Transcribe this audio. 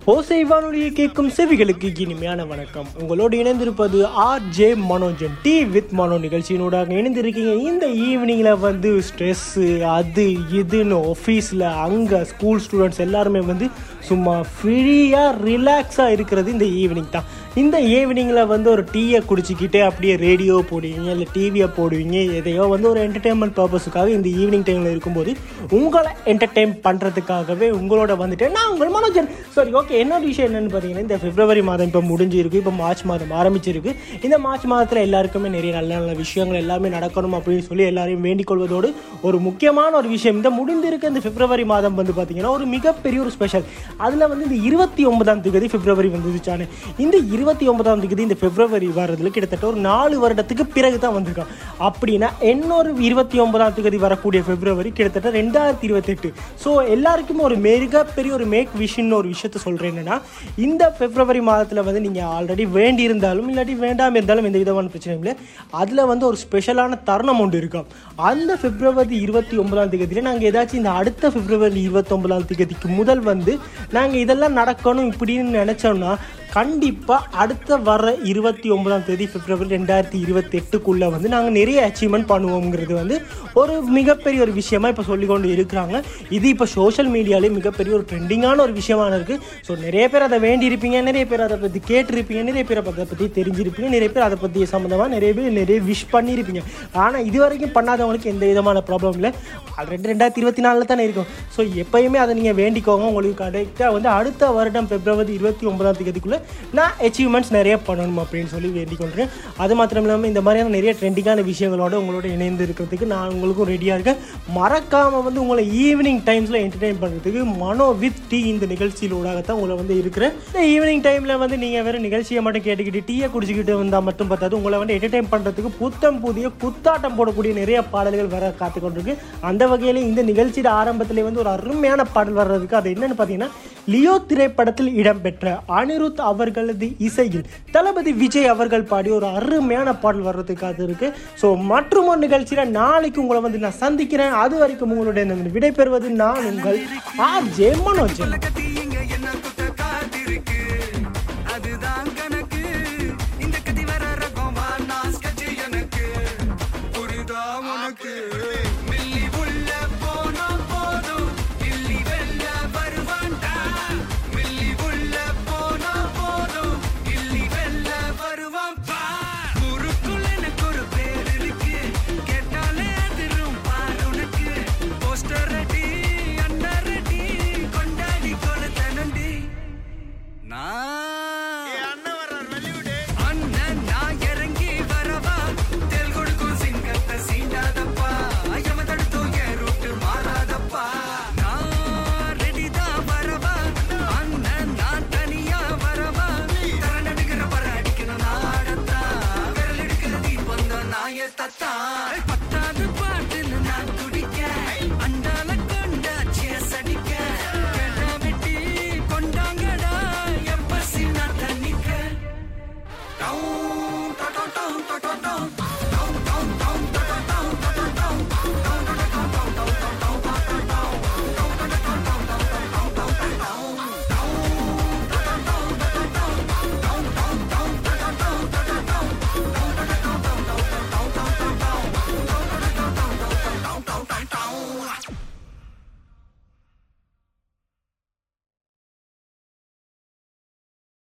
ஓசை வானொலியை கேட்கும் செவிகளுக்கு இனிமையான வணக்கம் உங்களோடு இணைந்திருப்பது R J Manojan T with Mano நிகழ்ச்சியினூடாக இணைந்திருக்கீங்க இந்த ஈவினிங்கில் வந்து ஸ்ட்ரெஸ்ஸு அது இதுன்னு ஆஃபீஸில் அங்கே ஸ்கூல் ஸ்டூடெண்ட்ஸ் எல்லாருமே வந்து சும்மா ஃப்ரீயாக ரிலாக்ஸாக இருக்கிறது இந்த ஈவினிங் தான் இந்த ஈவினிங்கில் வந்து ஒரு டீயை குடிச்சிக்கிட்டு அப்படியே ரேடியோ போடுவீங்க இல்லை டிவியை போடுவீங்க எதையோ வந்து ஒரு என்டர்டெயின்மெண்ட் பர்பஸுக்காக இந்த ஈவினிங் டைமில் இருக்கும்போது உங்களை என்டர்டெயின் பண்ணுறதுக்காகவே உங்களோட வந்துட்டு நான் உங்கள் மனோஜன் சரி ஓகே என்னோட விஷயம் என்னென்னு பார்த்தீங்கன்னா இந்த பிப்ரவரி மாதம் இப்போ முடிஞ்சிருக்கு இப்போ மார்ச் மாதம் ஆரம்பிச்சிருக்கு இந்த மார்ச் மாதத்தில் எல்லாருக்குமே நிறைய நல்ல நல்ல விஷயங்கள் எல்லாமே நடக்கணும் அப்படின்னு சொல்லி எல்லாரையும் வேண்டிக் கொள்வதோடு ஒரு முக்கியமான ஒரு விஷயம் இந்த முடிந்திருக்க இந்த பிப்ரவரி மாதம் வந்து பார்த்தீங்கன்னா ஒரு மிகப்பெரிய ஒரு ஸ்பெஷல் அதில் வந்து இந்த இருபத்தி ஒன்பதாம் தேதி பிப்ரவரி வந்துச்சுச்சானே இந்த இருபத்தி ஒன்பதாம் தேதி இந்த பிப்ரவரி வர்றதுல கிட்டத்தட்ட ஒரு நாலு வருடத்துக்கு பிறகு தான் வந்திருக்கான் அப்படின்னா இன்னொரு இருபத்தி ஒன்பதாம் தேதி வரக்கூடிய பிப்ரவரி கிட்டத்தட்ட ரெண்டாயிரத்தி இருபத்தெட்டு ஸோ எல்லாருக்குமே ஒரு மிகப்பெரிய ஒரு மேக் விஷன் ஒரு விஷயத்த சொல்கிறேன் என்னன்னா இந்த பிப்ரவரி மாதத்தில் வந்து நீங்கள் ஆல்ரெடி வேண்டி இருந்தாலும் இல்லாட்டி வேண்டாமல் இருந்தாலும் எந்த விதமான பிரச்சனையும் இல்லை அதில் வந்து ஒரு ஸ்பெஷலான தருணம் ஒன்று இருக்கும் அந்த பிப்ரவரி இருபத்தி ஒன்பதாம் தேதியில் நாங்கள் ஏதாச்சும் இந்த அடுத்த பிப்ரவரி இருபத்தொன்பதாம் தேதிக்கு முதல் வந்து நாங்கள் இதெல்லாம் நடக்கணும் இப்படின்னு நினச்சோம்னா கண்டிப்பாக அடுத்த வர இருபத்தி ஒன்பதாம் தேதி பிப்ரவரி ரெண்டாயிரத்தி இருபத்தி எட்டுக்குள்ளே வந்து நாங்கள் நிறைய அச்சீவ்மெண்ட் பண்ணுவோங்கிறது வந்து ஒரு மிகப்பெரிய ஒரு விஷயமா இப்போ சொல்லிக்கொண்டு இருக்கிறாங்க இது இப்போ சோஷியல் மீடியாலே மிகப்பெரிய ஒரு ட்ரெண்டிங்கான ஒரு விஷயமான இருக்குது ஸோ நிறைய பேர் அதை வேண்டியிருப்பீங்க நிறைய பேர் அதை பற்றி கேட்டிருப்பீங்க நிறைய பேர் அதை பற்றி தெரிஞ்சிருப்பீங்க நிறைய பேர் அதை பற்றி சம்மந்தமாக நிறைய பேர் நிறைய விஷ் பண்ணியிருப்பீங்க ஆனால் இது வரைக்கும் பண்ணாதவங்களுக்கு எந்த விதமான ப்ராப்ளம் இல்லை ஆல்ரெடி ரெண்டாயிரத்தி இருபத்தி நாலில் தானே இருக்கும் ஸோ எப்பயுமே அதை நீங்கள் வேண்டிக்கோங்க உங்களுக்கு கரெக்டாக வந்து அடுத்த வருடம் பிப்ரவரி இருபத்தி ஒன்பதாம் தேதிக்குள்ளே நான் அச்சீவ்மெண்ட்ஸ் நிறைய பண்ணணும் அப்படின்னு சொல்லி வேண்டிக் கொள்கிறேன் அது மாத்திரம் இல்லாமல் இந்த மாதிரியான நிறைய ட்ரெண்டிங்கான விஷயங்களோட உங்களோட இணைந்து இருக்கிறதுக்கு நான் உங்களுக்கும் ரெடியாக இருக்கேன் மறக்காமல் வந்து உங்களை ஈவினிங் டைம்ஸில் என்டர்டெயின் பண்ணுறதுக்கு மனோ வித் டீ இந்த நிகழ்ச்சியிலூடாகத்தான் உங்களை வந்து இருக்கிறேன் இந்த ஈவினிங் டைமில் வந்து நீங்கள் வேறு நிகழ்ச்சியை மட்டும் கேட்டுக்கிட்டு டீயை குடிச்சிக்கிட்டு வந்தால் மட்டும் பார்த்தாது உங்களை வந்து என்டர்டெயின் பண்ணுறதுக்கு புத்தம் புதிய குத்தாட்டம் போடக்கூடிய நிறைய பாடல்கள் வர காத்து கொண்டிருக்கு அந்த வகையில் இந்த நிகழ்ச்சியோட ஆரம்பத்திலே வந்து ஒரு அருமையான பாடல் வர்றதுக்கு அது என்னன்னு பார்த்தீங்கன்னா லியோ திரைப்படத்தில் இடம்பெற்ற அனிருத் அவர்களது இசையில் தளபதி விஜய் அவர்கள் பாடிய ஒரு அருமையான பாடல் வர்றதுக்காக இருக்கு ஸோ மற்றும் ஒரு நிகழ்ச்சியில் நாளைக்கு உங்களை வந்து நான் சந்திக்கிறேன் அது வரைக்கும் உங்களுடைய விடைபெறுவது நான் உங்கள் ஆர் ஜே மனோஜ் உலகத்தி இங்க என்ன குத்த காத்திருக்கு அதுதான் கணக்கு இந்த கதி வர ரகம் வானா sketch எனக்கு புரிதா உனக்கு மில்லி உள்ள போனா போதும் கில்லி வெல்ல வருவான்டா மில்லி உள்ள போனா போதும் கில்லி வெல்ல வருவான் பார் ஊருக்குள்ள எனக்கு ஒரு பேர் இருக்கு கேட்டாலே அதிரும் பார் உனக்கு போஸ்டர் ரெடி அண்ணன் ரெடி கொண்டாடி கொளுத்தனண்டி அண்ணன் நான் இறங்கி வரவா தெல் கொடுக்கும் சிங்கத்தை சீண்டாதப்பா யம தடுத்தும் என் ரூட்டு மாறாதப்பா நான் ரெடி தான் வரவா அண்ணன் நான் தனியா வரவா தர நடுக்கிற பர அடிக்கணும் நாடத்தான் விரல் எடுக்கிற தீபம் தான் நாய தத்தா